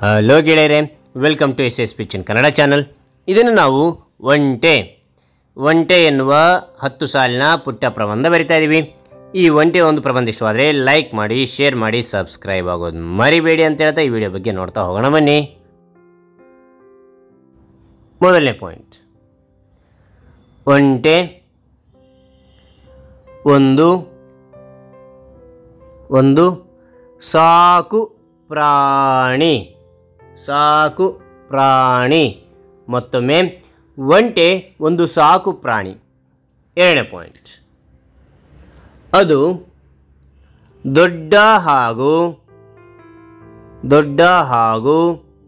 hello ಗೆಳೆಯರೆ welcome to S S ಪಿಚನ್ Kannada channel ಇದನ್ನು ನಾವು ಒಂಟೆ ಒಂಟೆ ಎನ್ನುವ ಹತ್ತು ಸಾಲಿನ ಪುಟ್ಟ ಪ್ರಬಂಧ ಬರಿತಾ ಇದ್ದೀವಿ ಈ ಒಂಟೆ ಒಂದು ಪ್ರಬಂಧ ಇಷ್ಟವಾದರೆ ಲೈಕ್ ಮಾಡಿ ಶೇರ್ ಮಾಡಿ ಸಬ್ಸ್ಕ್ರೈಬ್ ಆಗೋದು ಮರಿಬೇಡಿ ಅಂತ ಹೇಳ್ತಾ ಈ ವಿಡಿಯೋ ಬಗ್ಗೆ ನೋಡ್ತಾ ಹೋಗೋಣ ಬನ್ನಿ ಮೊದಲನೇ ಪಾಯಿಂಟ್ ಒಂಟೆ ಒಂದು ಒಂದು ಸಾಕು ಪ್ರಾಣಿ ಸಾಕು ಪ್ರಾಣಿ ಮತ್ತೊಮ್ಮೆ ಒಂಟೆ ಒಂದು ಸಾಕು ಪ್ರಾಣಿ ಎರಡನೇ ಪಾಯಿಂಟ್ ಅದು ದೊಡ್ಡ ಹಾಗೂ ದೊಡ್ಡ ಹಾಗೂ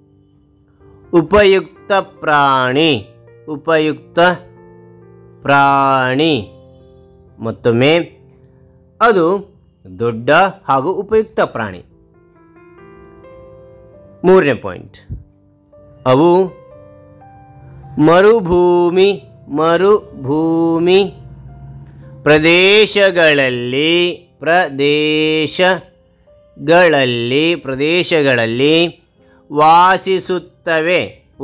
ಉಪಯುಕ್ತ ಪ್ರಾಣಿ ಉಪಯುಕ್ತ ಪ್ರಾಣಿ ಮತ್ತೊಮ್ಮೆ ಅದು ದೊಡ್ಡ ಹಾಗೂ ಉಪಯುಕ್ತ ಪ್ರಾಣಿ ಮೂರನೇ ಪಾಯಿಂಟ್ ಅವು ಮರುಭೂಮಿ ಮರುಭೂಮಿ ಪ್ರದೇಶಗಳಲ್ಲಿ ಪ್ರದೇಶಗಳಲ್ಲಿ ಪ್ರದೇಶಗಳಲ್ಲಿ ವಾಸಿಸುತ್ತವೆ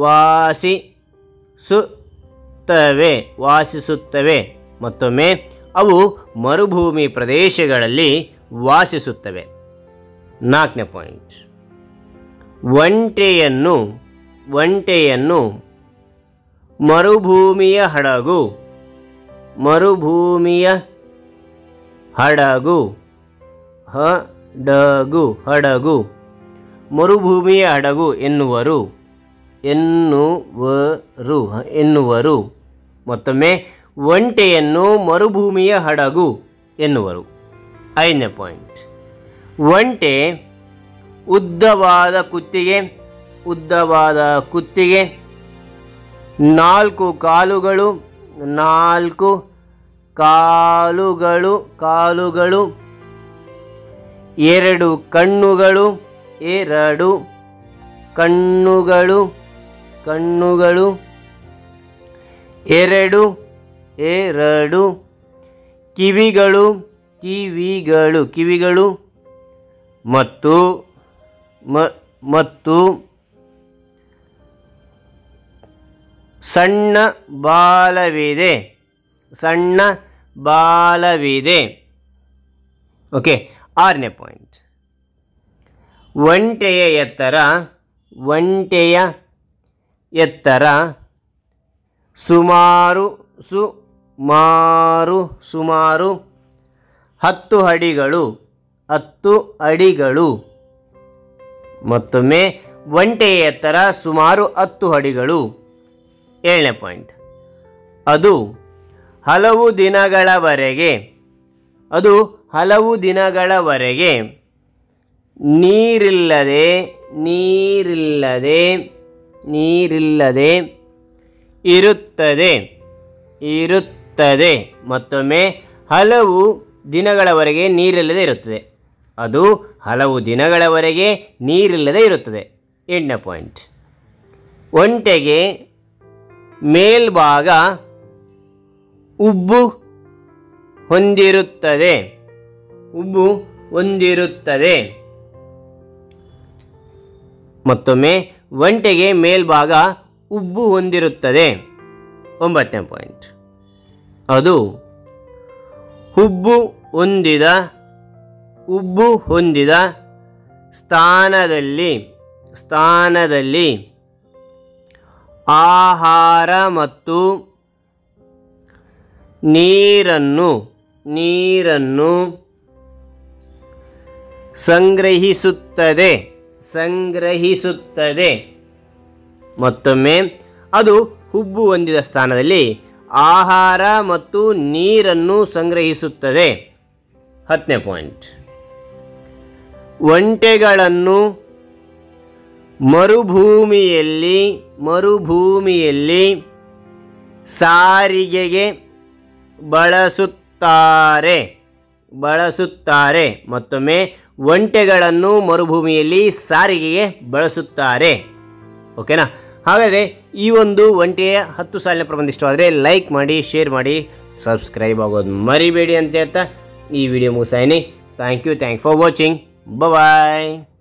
ವಾಸಿಸುತ್ತವೆ ವಾಸಿಸುತ್ತವೆ ಮತ್ತೊಮ್ಮೆ ಅವು ಮರುಭೂಮಿ ಪ್ರದೇಶಗಳಲ್ಲಿ ವಾಸಿಸುತ್ತವೆ ನಾಲ್ಕನೇ ಪಾಯಿಂಟ್ ಒಂಟೆಯನ್ನು ಒಂಟೆಯನ್ನು ಮರುಭೂಮಿಯ ಹಡಗು ಮರುಭೂಮಿಯ ಹಡಗು ಹಡಗು ಹಡಗು ಮರುಭೂಮಿಯ ಹಡಗು ಎನ್ನುವರು ಎನ್ನುವರು ಎನ್ನುವರು ಮತ್ತೊಮ್ಮೆ ಒಂಟೆಯನ್ನು ಮರುಭೂಮಿಯ ಹಡಗು ಎನ್ನುವರು ಐದನೇ ಪಾಯಿಂಟ್ ಒಂಟೆ ಉದ್ದವಾದ ಕುತ್ತಿಗೆ ಉದ್ದವಾದ ಕುತ್ತಿಗೆ ನಾಲ್ಕು ಕಾಲುಗಳು ನಾಲ್ಕು ಕಾಲುಗಳು ಕಾಲುಗಳು ಎರಡು ಕಣ್ಣುಗಳು ಎರಡು ಕಣ್ಣುಗಳು ಕಣ್ಣುಗಳು ಎರಡು ಎರಡು ಕಿವಿಗಳು ಕಿವಿಗಳು ಕಿವಿಗಳು ಮತ್ತು ಮ ಮತ್ತು ಸಣ್ಣ ಬಾಲವಿದೆ ಸಣ್ಣ ಬಾಲವಿದೆ ಓಕೆ ಆರನೇ ಪಾಯಿಂಟ್ ಒಂಟೆಯ ಎತ್ತರ ಒಂಟೆಯ ಎತ್ತರ ಸುಮಾರು ಸುಮಾರು ಸುಮಾರು ಹತ್ತು ಅಡಿಗಳು ಹತ್ತು ಅಡಿಗಳು ಮತ್ತೊಮ್ಮೆ ಒಂಟೆಯ ಎತ್ತರ ಸುಮಾರು ಹತ್ತು ಅಡಿಗಳು ಏಳನೇ ಪಾಯಿಂಟ್ ಅದು ಹಲವು ದಿನಗಳವರೆಗೆ ಅದು ಹಲವು ದಿನಗಳವರೆಗೆ ನೀರಿಲ್ಲದೆ ನೀರಿಲ್ಲದೆ ನೀರಿಲ್ಲದೆ ಇರುತ್ತದೆ ಇರುತ್ತದೆ ಮತ್ತೊಮ್ಮೆ ಹಲವು ದಿನಗಳವರೆಗೆ ನೀರಿಲ್ಲದೆ ಇರುತ್ತದೆ ಅದು ಹಲವು ದಿನಗಳವರೆಗೆ ನೀರಿಲ್ಲದೆ ಇರುತ್ತದೆ ಎಂಟನೇ ಪಾಯಿಂಟ್ ಒಂಟೆಗೆ ಮೇಲ್ಭಾಗ ಉಬ್ಬು ಹೊಂದಿರುತ್ತದೆ ಉಬ್ಬು ಹೊಂದಿರುತ್ತದೆ ಮತ್ತೊಮ್ಮೆ ಒಂಟೆಗೆ ಮೇಲ್ಭಾಗ ಉಬ್ಬು ಹೊಂದಿರುತ್ತದೆ ಒಂಬತ್ತನೇ ಪಾಯಿಂಟ್ ಅದು ಹುಬ್ಬು ಹೊಂದಿದ ಉಬ್ಬು ಹೊಂದಿದ ಸ್ಥಾನದಲ್ಲಿ ಸ್ಥಾನದಲ್ಲಿ ಆಹಾರ ಮತ್ತು ನೀರನ್ನು ನೀರನ್ನು ಸಂಗ್ರಹಿಸುತ್ತದೆ ಸಂಗ್ರಹಿಸುತ್ತದೆ ಮತ್ತೊಮ್ಮೆ ಅದು ಹುಬ್ಬು ಹೊಂದಿದ ಸ್ಥಾನದಲ್ಲಿ ಆಹಾರ ಮತ್ತು ನೀರನ್ನು ಸಂಗ್ರಹಿಸುತ್ತದೆ ಹತ್ತನೇ ಪಾಯಿಂಟ್ ಒಂಟೆಗಳನ್ನು ಮರುಭೂಮಿಯಲ್ಲಿ ಮರುಭೂಮಿಯಲ್ಲಿ ಸಾರಿಗೆಗೆ ಬಳಸುತ್ತಾರೆ ಬಳಸುತ್ತಾರೆ ಮತ್ತೊಮ್ಮೆ ಒಂಟೆಗಳನ್ನು ಮರುಭೂಮಿಯಲ್ಲಿ ಸಾರಿಗೆಗೆ ಬಳಸುತ್ತಾರೆ ಓಕೆನಾ ಹಾಗಾದರೆ ಈ ಒಂದು ಒಂಟೆಯ ಹತ್ತು ಸಾಲಿನ ಪ್ರಬಂಧ ಇಷ್ಟವಾದರೆ ಲೈಕ್ ಮಾಡಿ ಶೇರ್ ಮಾಡಿ ಸಬ್ಸ್ಕ್ರೈಬ್ ಆಗೋದು ಮರಿಬೇಡಿ ಅಂತ ಹೇಳ್ತಾ ಈ ವಿಡಿಯೋ ಮುಗಿಸಾಯಿನಿ thank you thank for watching bye